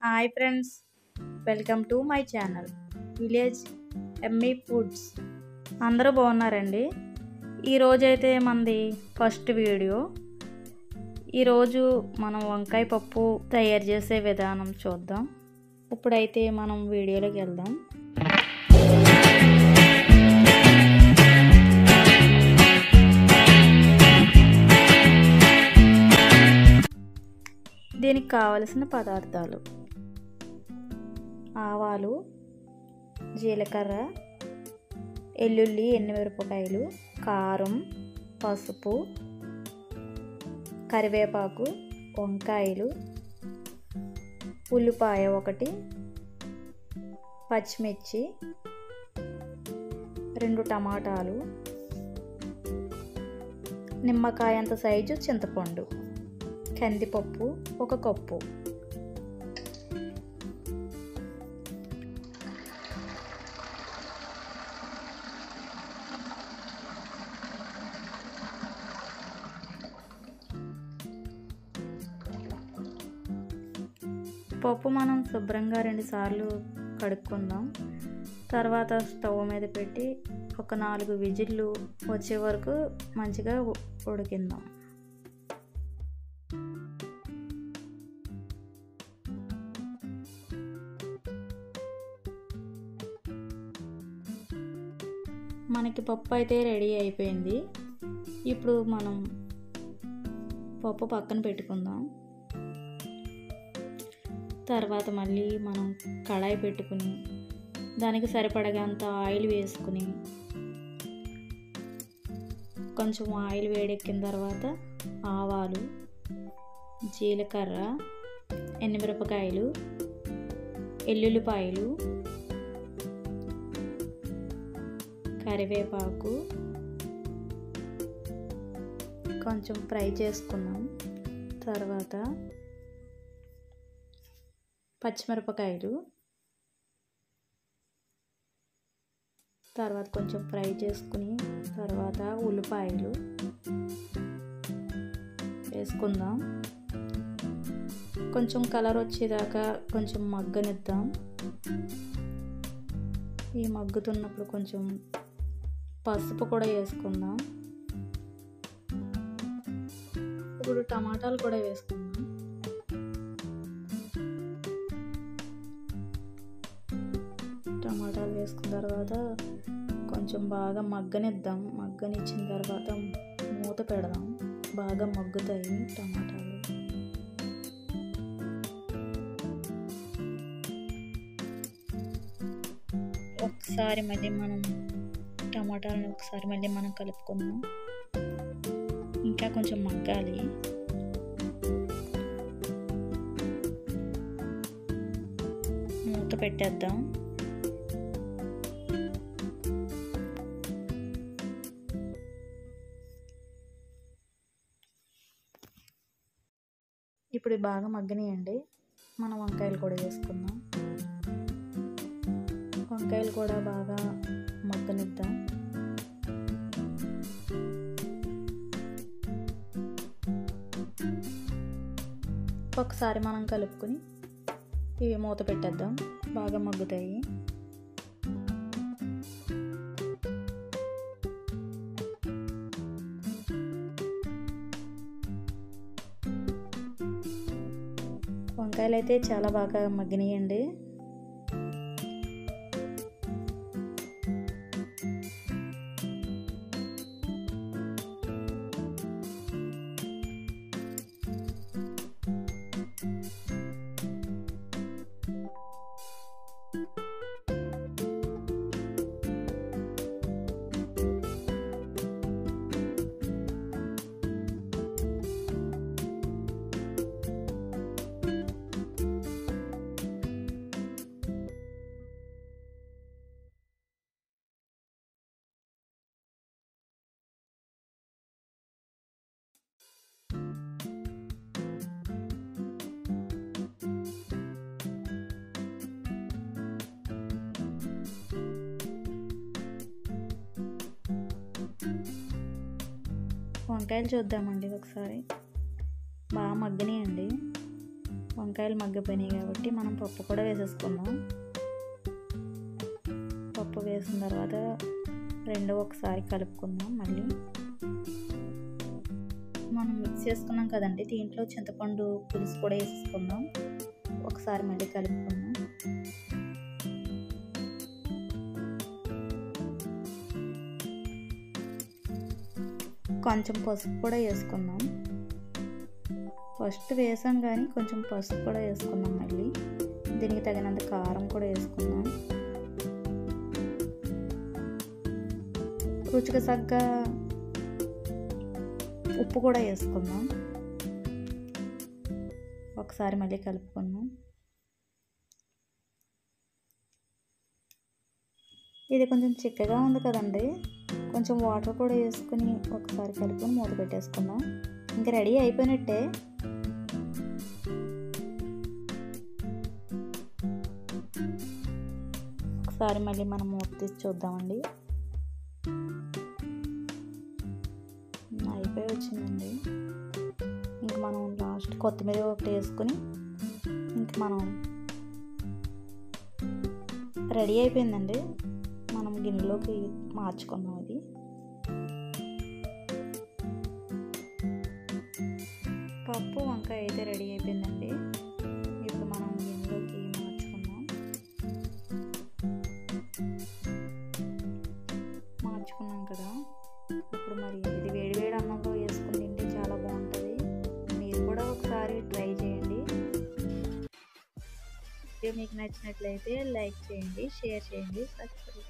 hi friends welcome to my channel village Emmy foods అందరూ బాగున్నారండి ఈరోజైతే మనది ఫస్ట్ వీడియో ఈరోజు మనం వంకాయ పప్పు తయారు చేసే విధానం చూద్దాం ఇప్పుడైతే మనం వీడియోలోకి వెళ్దాం దీనికి కావలసిన పదార్థాలు ఆవాలు జీలకర్ర ఎల్లుల్లి ఎండుమిరపకాయలు కారం పసుపు కరివేపాకు వంకాయలు ఉల్లిపాయ ఒకటి పచ్చిమిర్చి రెండు టమాటాలు నిమ్మకాయ అంత సైజు చింతపండు కందిపప్పు ఒక కప్పు పప్పు మనం శుభ్రంగా రెండుసార్లు కడుక్కుందాం తర్వాత స్టవ్ మీద పెట్టి ఒక నాలుగు విజిల్లు వచ్చే వరకు మంచిగా ఉడికిందాం మనకి పప్పు అయితే రెడీ అయిపోయింది ఇప్పుడు మనం పప్పు పక్కన పెట్టుకుందాం తర్వాత మళ్ళీ మనం కడాయి పెట్టుకుని దానికి సరిపడగంత ఆయిల్ వేసుకుని కొంచెం ఆయిల్ వేడెక్కిన తర్వాత ఆవాలు జీలకర్ర ఎండుమిరపకాయలు ఎల్లుల్లిపాయలు కరివేపాకు కొంచెం ఫ్రై చేసుకున్నాం తర్వాత పచ్చిమిరపకాయలు తర్వాత కొంచెం ఫ్రై చేసుకుని తర్వాత ఉల్లిపాయలు వేసుకుందాం కొంచెం కలర్ వచ్చేదాకా కొంచెం మగ్గనిద్దాం ఈ మగ్గుతున్నప్పుడు కొంచెం పసుపు కూడా వేసుకుందాం ఇప్పుడు టమాటాలు కూడా వేసుకుందాం టమాటాలు వేసుకున్న తర్వాత కొంచెం బాగా మగ్గనిద్దాం మగ్గనిచ్చిన తర్వాత మూత పెడదాం బాగా మగ్గుతాయి టమాటాలు ఒకసారి మళ్ళీ మనం టమాటాలను ఒకసారి మళ్ళీ మనం కలుపుకుందాం ఇంకా కొంచెం మగ్గాలి మూత పెట్టేద్దాం ఇప్పుడు బాగా మగ్గనియండి మనం వంకాయలు కూడా వేసుకుందాం వంకాయలు కూడా బాగా మగ్గనిద్దాం ఒకసారి మనం కలుపుకొని ఇవి మూత పెట్టేద్దాం బాగా మగ్గుతాయి వంకాయలు అయితే చాలా బాగా మగ్గినాయండి వంకాయలు చూద్దామండి ఒకసారి బాగా మగ్గనియండి వంకాయలు మగ్గిపోయినాయి కాబట్టి మనం పప్పు కూడా వేసేసుకుందాం పప్పు వేసిన తర్వాత రెండు ఒకసారి కలుపుకుందాం మళ్ళీ మనం మిక్స్ చేసుకున్నాం కదండి దీంట్లో చింతపండు పులుసు కూడా వేసేసుకుందాం ఒకసారి మళ్ళీ కలుపుకుందాం కొంచెం పసుపు కూడా వేసుకుందాం ఫస్ట్ వేసాం కానీ కొంచెం పసుపు కూడా వేసుకుందాం మళ్ళీ దీనికి తగినంత కారం కూడా వేసుకుందాం రుచికి తగ్గ ఉప్పు కూడా వేసుకుందాం ఒకసారి మళ్ళీ కలుపుకుందాం ఇది కొంచెం చిక్కగా ఉంది కదండి కొంచెం వాటర్ కూడా వేసుకుని ఒకసారి కలుపుకొని మూత పెట్టేసుకుందాం ఇంకా రెడీ అయిపోయినట్టే ఒకసారి మళ్ళీ మనం మూత తీసి చూద్దామండి అయిపోయి వచ్చిందండి ఇంక మనం లాస్ట్ కొత్తిమీర ఒకటి వేసుకొని ఇంక మనం రెడీ అయిపోయిందండి మనం గిన్నెలోకి మార్చుకుందాం అది పప్పు వంకాయ అయితే రెడీ అయిపోయిందండి ఇప్పుడు మనం గిన్నెలోకి మార్చుకుందాం మార్చుకున్నాం కదా ఇప్పుడు మరి ఇది వేడి వేడి అన్నంలో వేసుకుని తింటే చాలా బాగుంటుంది మీరు కూడా ఒకసారి ట్రై చేయండి వీడియో మీకు నచ్చినట్లయితే లైక్ చేయండి షేర్ చేయండి సబ్స్క్రైబ్